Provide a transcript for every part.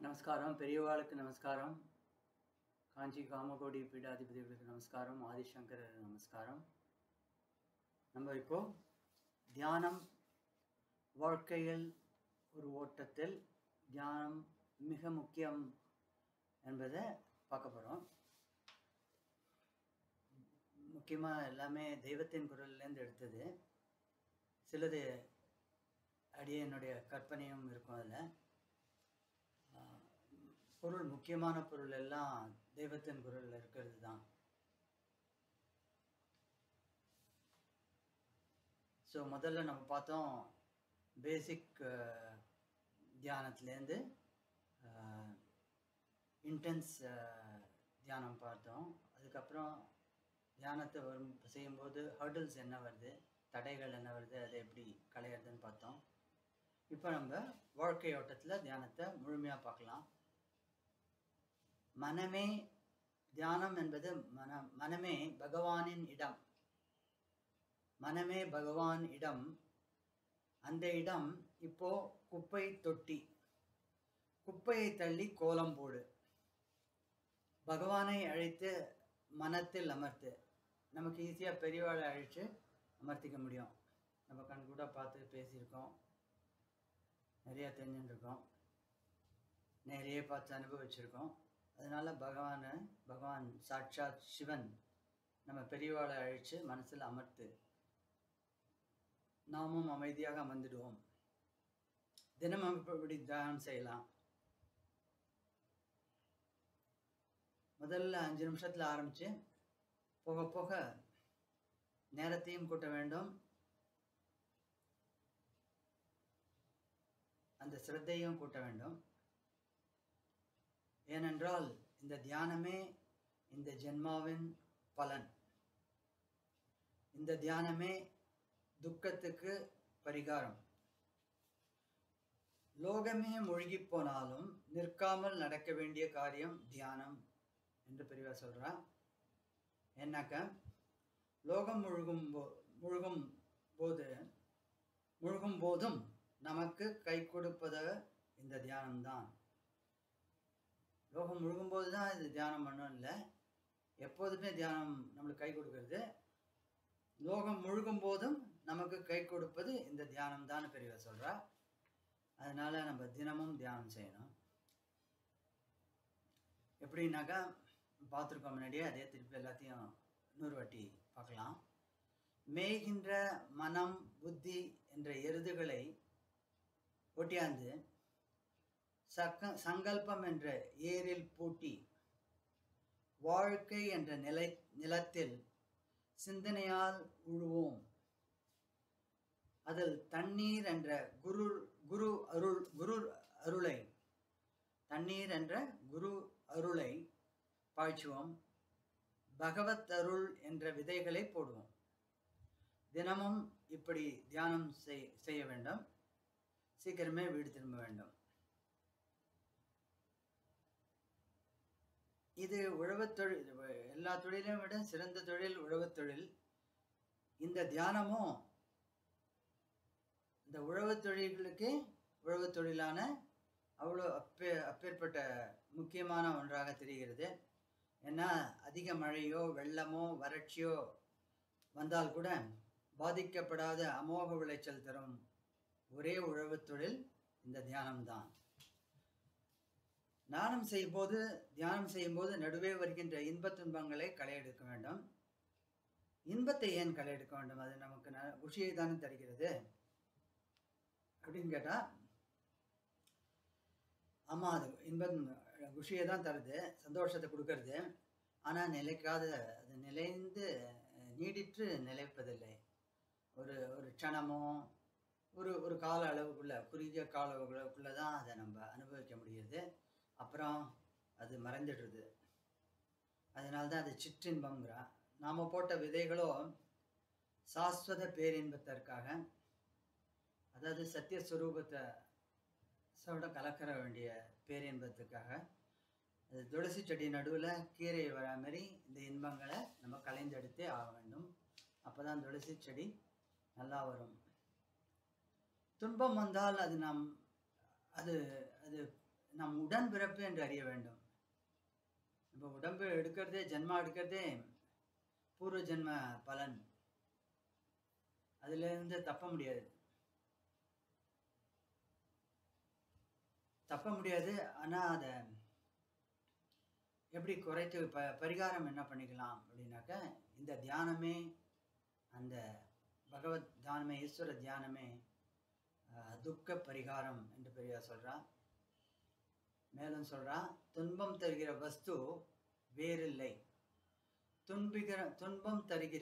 நமஸ்காரம் பெரியவாளுக்கு நமஸ்காரம் காஞ்சி காமகோடி பீடாதிபதிகளுக்கு நமஸ்காரம் ஆதிசங்கரர் நமஸ்காரம் நம்ம இப்போ தியானம் வாழ்க்கையில் ஒரு ஓட்டத்தில் தியானம் மிக முக்கியம் என்பதை பார்க்க போகிறோம் முக்கியமாக எல்லாமே தெய்வத்தின் குரல்லேருந்து எடுத்தது சிலது அடியனுடைய கற்பனையும் இருக்கும் அதில் பொருள் முக்கியமான பொருள் எல்லாம் தெய்வத்தின் குரலில் இருக்கிறது தான் ஸோ முதல்ல நம்ம பார்த்தோம் பேசிக் தியானத்துலேருந்து இன்டென்ஸ் தியானம் பார்த்தோம் அதுக்கப்புறம் தியானத்தை வரும் செய்யும்போது ஹர்டில்ஸ் என்ன வருது தடைகள் என்ன வருது அதை எப்படி களையிறதுன்னு பார்த்தோம் இப்போ நம்ம வாழ்க்கை ஓட்டத்தில் தியானத்தை முழுமையாக பார்க்கலாம் மனமே தியானம் என்பது மன மனமே பகவானின் இடம் மனமே பகவான் இடம் அந்த இடம் இப்போ குப்பை தொட்டி குப்பையை தள்ளி கோலம் போடு பகவானை அழைத்து மனத்தில் அமர்த்து நமக்கு ஈஸியாக பெரியவாளை அழைச்சு அமர்த்திக்க முடியும் நம்ம கண் கூட பார்த்து பேசியிருக்கோம் நிறைய தெரிஞ்சுட்டுருக்கோம் நிறைய பார்த்து அனுபவிச்சிருக்கோம் அதனால பகவானை பகவான் சாட்சாத் சிவன் நம்ம பெரியவாளை அழைச்சு மனசில் அமர்த்து நாமும் அமைதியாக அமர்ந்துடுவோம் தினமும் இப்படி தியானம் செய்யலாம் முதல்ல அஞ்சு நிமிஷத்தில் ஆரம்பித்து போக போக நேரத்தையும் கூட்ட வேண்டும் அந்த சிரத்தையும் கூட்ட வேண்டும் ஏனென்றால் இந்த தியானமே இந்த ஜென்மாவின் பலன் இந்த தியானமே துக்கத்துக்கு பரிகாரம் லோகமே மூழ்கி போனாலும் நிற்காமல் நடக்க வேண்டிய காரியம் தியானம் என்று பெரியவா சொல்றா என்னக்க லோகம் முழுகும் போ முழுகும் போது முழுகும் போதும் நமக்கு கை கொடுப்பது இந்த தியானம்தான் லோகம் முழுகும்போது தான் இது தியானம் பண்ணணும் இல்லை எப்போதுமே தியானம் நம்மளுக்கு கை கொடுக்கறது லோகம் முழுகும் போதும் நமக்கு கை கொடுப்பது இந்த தியானம் தான் பெரியவா சொல்கிறா அதனால் நம்ம தினமும் தியானம் செய்யணும் எப்படின்னாக்கா பார்த்துருக்கோம் முன்னாடியே அதே திருப்பி எல்லாத்தையும் நூறு வாட்டி பார்க்கலாம் மேய்கின்ற மனம் புத்தி என்ற எருதுகளை ஒட்டியாந்து சக்க சங்கல்பம் என்ற ஏரில் பூட்டி வாழ்க்கை என்ற நிலை நிலத்தில் சிந்தனையால் உழுவோம் அதில் தண்ணீர் என்ற குரு குரு அருள் குரு அருளை தண்ணீர் என்ற குரு அருளை பாய்ச்சுவோம் பகவத் அருள் என்ற விதைகளை போடுவோம் தினமும் இப்படி தியானம் செய்ய வேண்டும் சீக்கிரமே வீடு திரும்ப வேண்டும் இது உழவுத் தொழில் எல்லா தொழிலையும் விட சிறந்த தொழில் உழவுத் தொழில் இந்த தியானமும் இந்த உழவுத் தொழில்களுக்கு உழவுத் தொழிலான அவ்வளோ அப்பே அப்பேற்பட்ட முக்கியமான ஒன்றாக தெரிகிறது ஏன்னா அதிக மழையோ வெள்ளமோ வறட்சியோ வந்தால் கூட பாதிக்கப்படாத அமோக விளைச்சல் தரும் ஒரே உழவுத் தொழில் இந்த தியானம்தான் தியானம் செய்யும்போது தியானம் செய்யும்போது நடுவே வருகின்ற இன்பத் துன்பங்களை களையெடுக்க வேண்டும் இன்பத்தை ஏன் களையெடுக்க வேண்டும் அது நமக்கு ந குஷியை தானே தருகிறது அப்படின்னு கேட்டால் ஆமாம் அது இன்பம் குஷியை தான் தருது சந்தோஷத்தை கொடுக்கறது ஆனால் நிலைக்காத அது நிலைந்து நீடிற்று நிலைப்பதில்லை ஒரு ஒரு க்ஷணமோ ஒரு ஒரு கால அளவுக்குள்ள குறுகிய கால அளவுக்குள்ளே தான் அதை நம்ம அனுபவிக்க முடியுது அப்புறம் அது மறைந்துடுறது அதனால தான் அது சிற்றின்பம்ங்கிறா நாம் போட்ட விதைகளோ சாஸ்வத பேரின்பத்திற்காக அதாவது சத்தியஸ்வரூபத்தை சோட கலக்கிற வேண்டிய பேரின்பத்துக்காக அது துளசி செடி நடுவில் கீரை வர மாதிரி இந்த இன்பங்களை நம்ம கலைந்தெடுத்தே ஆக வேண்டும் அப்போ தான் துளசி செடி நல்லா வரும் துன்பம் வந்தால் அது நாம் அது அது நம் உடன் பிறப்பு என்று அறிய வேண்டும் நம்ம உடம்பு எடுக்கிறதே ஜென்மா எடுக்கிறதே பூர்வ ஜென்ம பலன் அதுல இருந்து தப்ப முடியாது தப்ப முடியாது ஆனா அதை எப்படி குறைத்து ப பரிகாரம் என்ன பண்ணிக்கலாம் அப்படின்னாக்க இந்த தியானமே அந்த பகவத் தியானமே ஈஸ்வர தியானமே அஹ், துக்க பரிகாரம் என்று பெரியார் சொல்றா மேலும் சொல்றா துன்பம் தருகிற வஸ்து வேறில்லை துன்பிக்கிற துன்பம் தருகிற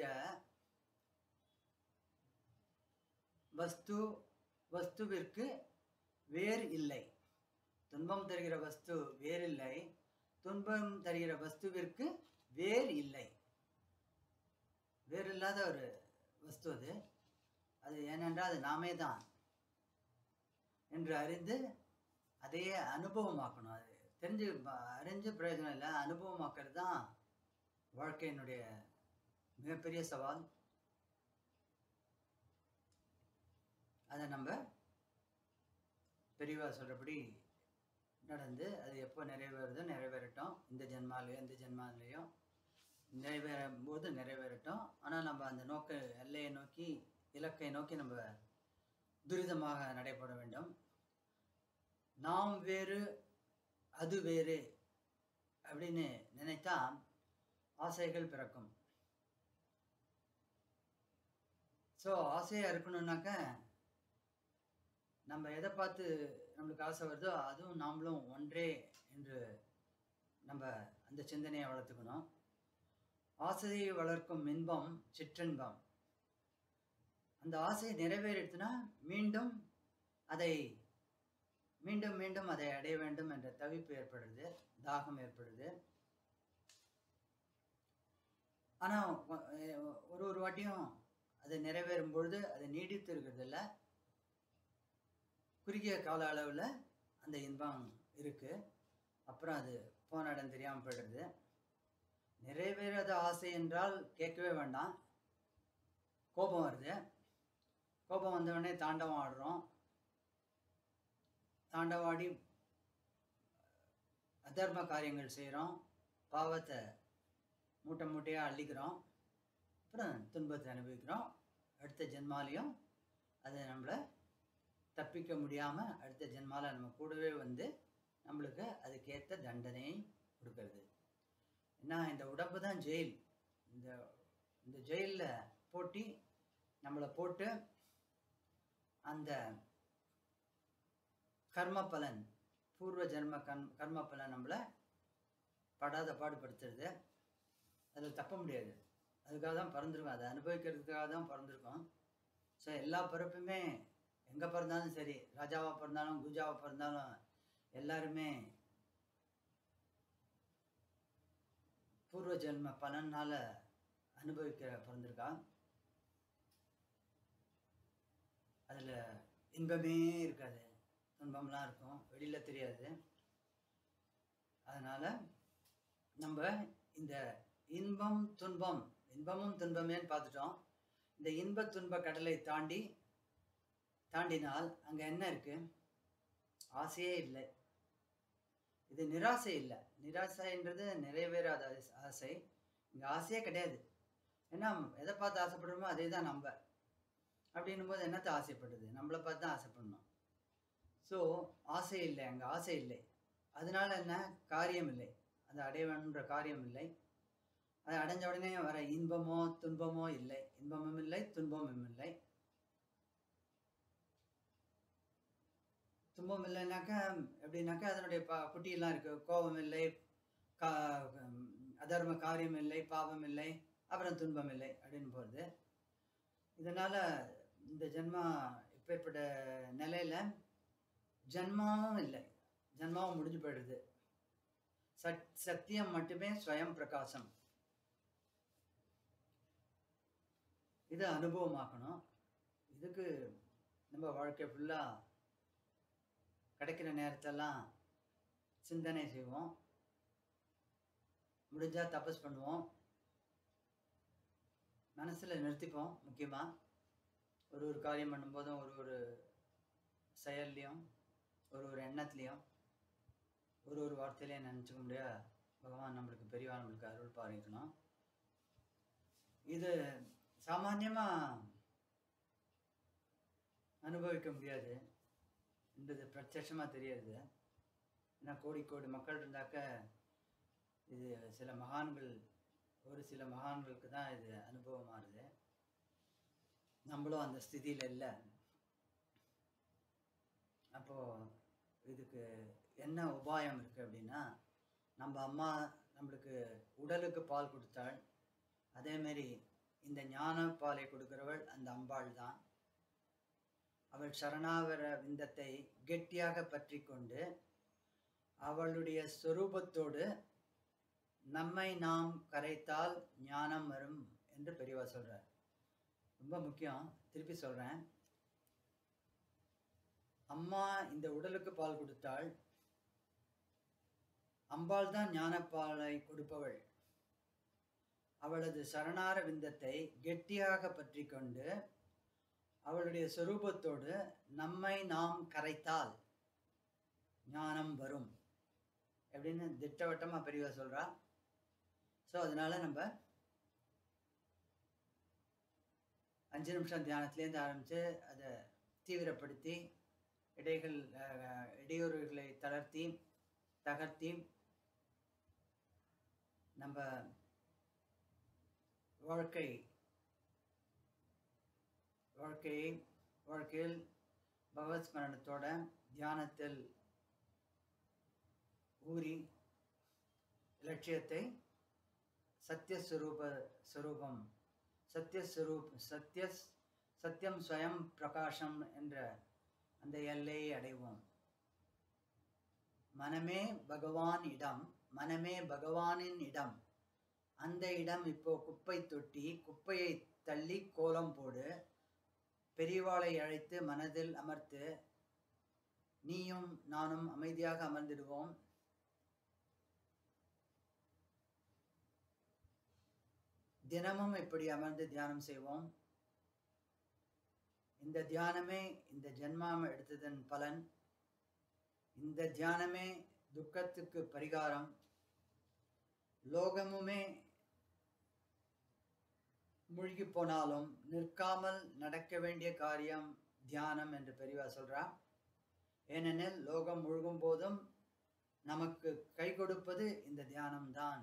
வஸ்து வஸ்துவிற்கு வேர் இல்லை துன்பம் தருகிற வஸ்து வேறில்லை துன்பம் தருகிற வஸ்துவிற்கு வேர் இல்லை வேறு இல்லாத ஒரு வஸ்து அது அது ஏனென்றால் அது நாமே தான் என்று அறிந்து அதையே அனுபவமாக்கணும் அது தெரிஞ்சு ப- அறிஞ்சு பிரயோஜனம் இல்லை அனுபவமாக்கிறது தான் வாழ்க்கையினுடைய மிகப்பெரிய சவால் அதை நம்ம பெரியவா சொல்கிறபடி நடந்து அது எப்போ நிறைவேறுதோ நிறைவேறட்டும் இந்த ஜென்மாலேயோ இந்த ஜென்மாலேயோ நிறைவேறும் போது நிறைவேறட்டும் ஆனால் நம்ம அந்த நோக்க எல்லையை நோக்கி இலக்கை நோக்கி நம்ம துரிதமாக நடைபெற வேண்டும் நாம் வேறு அது வேறு அப்படின்னு நினைத்தா ஆசைகள் பிறக்கும் ஸோ ஆசையாக இருக்கணும்னாக்க நம்ம எதை பார்த்து நம்மளுக்கு ஆசை வருதோ அதுவும் நாமளும் ஒன்றே என்று நம்ம அந்த சிந்தனையை வளர்த்துக்கணும் ஆசையை வளர்க்கும் இன்பம் சிற்றின்பம் அந்த ஆசை நிறைவேறிடுச்சுன்னா மீண்டும் அதை மீண்டும் மீண்டும் அதை அடைய வேண்டும் என்ற தவிப்பு ஏற்படுது தாகம் ஏற்படுது ஆனால் ஒரு ஒரு வாட்டியும் அது நிறைவேறும் பொழுது அது நீடித்து இருக்கிறது இல்ல குறுகிய கால அளவில் அந்த இன்பம் இருக்கு அப்புறம் அது போன இடம் தெரியாமல் போயிடுது நிறைவேறாத ஆசை என்றால் கேட்கவே வேண்டாம் கோபம் வருது கோபம் வந்த உடனே தாண்டவம் ஆடுறோம் தாண்டவாடி அதர்ம காரியங்கள் செய்கிறோம் பாவத்தை மூட்டை மூட்டையாக அள்ளிக்கிறோம் அப்புறம் துன்பத்தை அனுபவிக்கிறோம் அடுத்த ஜென்மாலையும் அது நம்மளை தப்பிக்க முடியாமல் அடுத்த ஜென்மால நம்ம கூடவே வந்து நம்மளுக்கு அதுக்கேற்ற தண்டனையை கொடுக்கறது ஏன்னா இந்த உடம்பு தான் ஜெயில் இந்த இந்த ஜெயிலில் போட்டி நம்மளை போட்டு அந்த கர்ம பலன் பூர்வ ஜென்ம கர்ம கர்ம பலன் நம்மளை படாத பாடுபடுத்துறது அதில் தப்ப முடியாது அதுக்காக தான் பிறந்திருக்கோம் அதை அனுபவிக்கிறதுக்காக தான் பிறந்திருக்கோம் ஸோ எல்லா பிறப்புமே எங்கே பிறந்தாலும் சரி ராஜாவாக பிறந்தாலும் குஜாவாக பிறந்தாலும் எல்லாருமே பூர்வ ஜென்ம பலனால அனுபவிக்கிற பிறந்திருக்கா அதில் இன்பமே இருக்காது துன்பம்லாம் இருக்கும் வெளியில் தெரியாது அதனால் நம்ம இந்த இன்பம் துன்பம் இன்பமும் துன்பமேன்னு பார்த்துட்டோம் இந்த இன்ப துன்ப கடலை தாண்டி தாண்டினால் அங்கே என்ன இருக்கு ஆசையே இல்லை இது நிராசை இல்லை நிராசைன்றது நிறைவேறாத ஆசை- ஆசை இங்கே ஆசையே கிடையாது ஏன்னா எதை பார்த்து ஆசைப்படுறோமோ அதே தான் நம்ம அப்படின்னும் போது என்னத்தை ஆசைப்படுது நம்மளை பார்த்து தான் ஆசைப்படணும் ஸோ ஆசை இல்லை அங்கே ஆசை இல்லை அதனால என்ன காரியம் இல்லை அதை அடைய வேணுன்ற காரியம் இல்லை அதை அடைஞ்ச உடனே வர இன்பமோ துன்பமோ இல்லை இன்பமும் இல்லை துன்பமும் இல்லை துன்பம் இல்லைனாக்கா எப்படின்னாக்கா அதனுடைய பா குட்டியெல்லாம் இருக்கு கோபம் இல்லை கா உம், அதர்ம காரியம் இல்லை பாவம் இல்லை அப்புறம் துன்பம் இல்லை அப்படின்னு போகிறது இதனால் இந்த ஜென்மா இப்பேற்பட்ட நிலையில ஜென்மாவும் இல்லை ஜென்மாவும் முடிஞ்சு போயிடுது சத் சத்தியம் மட்டுமே ஸ்வயம் பிரகாசம் இதை அனுபவமாக்கணும் இதுக்கு நம்ம வாழ்க்கை ஃபுல்லாக கிடைக்கிற நேரத்தெல்லாம் சிந்தனை செய்வோம் முடிஞ்சால் தபஸ் பண்ணுவோம் மனசில் நிறுத்திப்போம் முக்கியமாக ஒரு ஒரு காரியம் பண்ணும்போதும் ஒரு ஒரு செயல்லையும் ஒரு ஒரு எண்ணத்துலேயும் ஒரு ஒரு வார்த்தையிலே நினச்சிக்க முடியா பகவான் நம்மளுக்கு பெரியவா நம்மளுக்கு அருள் பாரிக்கணும் இது சாமான்யமாக அனுபவிக்க முடியாது என்பது பிரத்யட்சமாக தெரியுது ஏன்னா கோடி கோடி மக்கள் இருந்தாக்க இது சில மகான்கள் ஒரு சில மகான்களுக்கு தான் இது அனுபவமாகுது நம்மளும் அந்த ஸ்திதியில் இல்லை அப்போது இதுக்கு என்ன உபாயம் இருக்குது அப்படின்னா நம்ம அம்மா நம்மளுக்கு உடலுக்கு பால் கொடுத்தாள் அதேமாரி இந்த ஞான பாலை கொடுக்கிறவள் அந்த அம்பாள் தான் அவள் சரணாவர விந்தத்தை கெட்டியாக பற்றி கொண்டு அவளுடைய சொரூபத்தோடு நம்மை நாம் கரைத்தால் ஞானம் வரும் என்று பெரியவா சொல்றார் ரொம்ப முக்கியம் திருப்பி சொல்றேன் அம்மா இந்த உடலுக்கு பால் கொடுத்தாள் அம்பாள் தான் ஞானப்பாலை கொடுப்பவள் அவளது சரணார விந்தத்தை கெட்டியாக பற்றி கொண்டு அவளுடைய சொரூபத்தோடு நம்மை நாம் கரைத்தால் ஞானம் வரும் அப்படின்னு திட்டவட்டமாக பெரியவா சொல்கிறா ஸோ அதனால நம்ம அஞ்சு நிமிஷம் தியானத்துலேருந்து ஆரம்பித்து அதை தீவிரப்படுத்தி இடைகள் அஹ், இடையூறுகளை தளர்த்தி தகர்த்தி நம்ம வாழ்க்கை வாழ்க்கையை வாழ்க்கையில் பகவத் ஸ்மரணத்தோட தியானத்தில் ஊறி லட்சியத்தை சத்யஸ்வரூப ஸ்வரூபம் சத்யஸ்வரூப் சத்ய சத்தியம் ஸ்வயம் பிரகாசம் என்ற அந்த எல்லையை அடைவோம் மனமே பகவான் இடம் மனமே பகவானின் இடம் அந்த இடம் இப்போ குப்பை தொட்டி குப்பையை தள்ளி கோலம் போடு பெரியவாளை அழைத்து மனதில் அமர்த்து நீயும் நானும் அமைதியாக அமர்ந்திடுவோம் தினமும் இப்படி அமர்ந்து தியானம் செய்வோம் இந்த தியானமே இந்த ஜென்மாம் எடுத்ததன் பலன் இந்த தியானமே துக்கத்துக்கு பரிகாரம் லோகமுமே மூழ்கி போனாலும் நிற்காமல் நடக்க வேண்டிய காரியம் தியானம் என்று பெரியவா சொல்றா ஏனெனில் லோகம் முழுகும் போதும் நமக்கு கை கொடுப்பது இந்த தியானம்தான்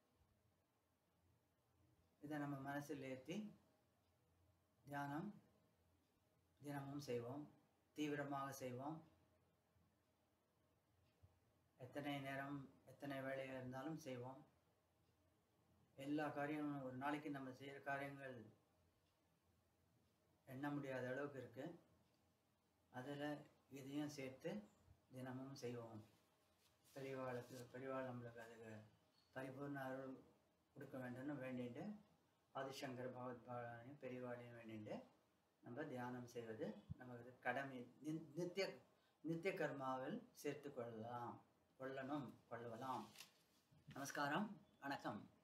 இதை நம்ம மனசில் ஏற்றி தியானம் தினமும் செய்வோம் தீவிரமாக செய்வோம் எத்தனை நேரம் எத்தனை வேலையாக இருந்தாலும் செய்வோம் எல்லா காரியமும் ஒரு நாளைக்கு நம்ம செய்கிற காரியங்கள் எண்ண முடியாத அளவுக்கு இருக்கு அதில் இதையும் சேர்த்து தினமும் செய்வோம் பெரியவாளுக்கு பெரியவாள் நம்மளுக்கு அதுக்கு பரிபூர்ண அருள் கொடுக்க வேண்டும்னு வேண்டிட்டு ஆதிசங்கர் பகவத் பாலானையும் பெரியவாளையும் வேண்டிட்டு நம்ம தியானம் செய்வது நமது கடமை நி- நித்திய நித்திய கர்மாவில் சேர்த்து கொள்ளலாம் கொள்ளணும் கொள்ளலாம் நமஸ்காரம் வணக்கம்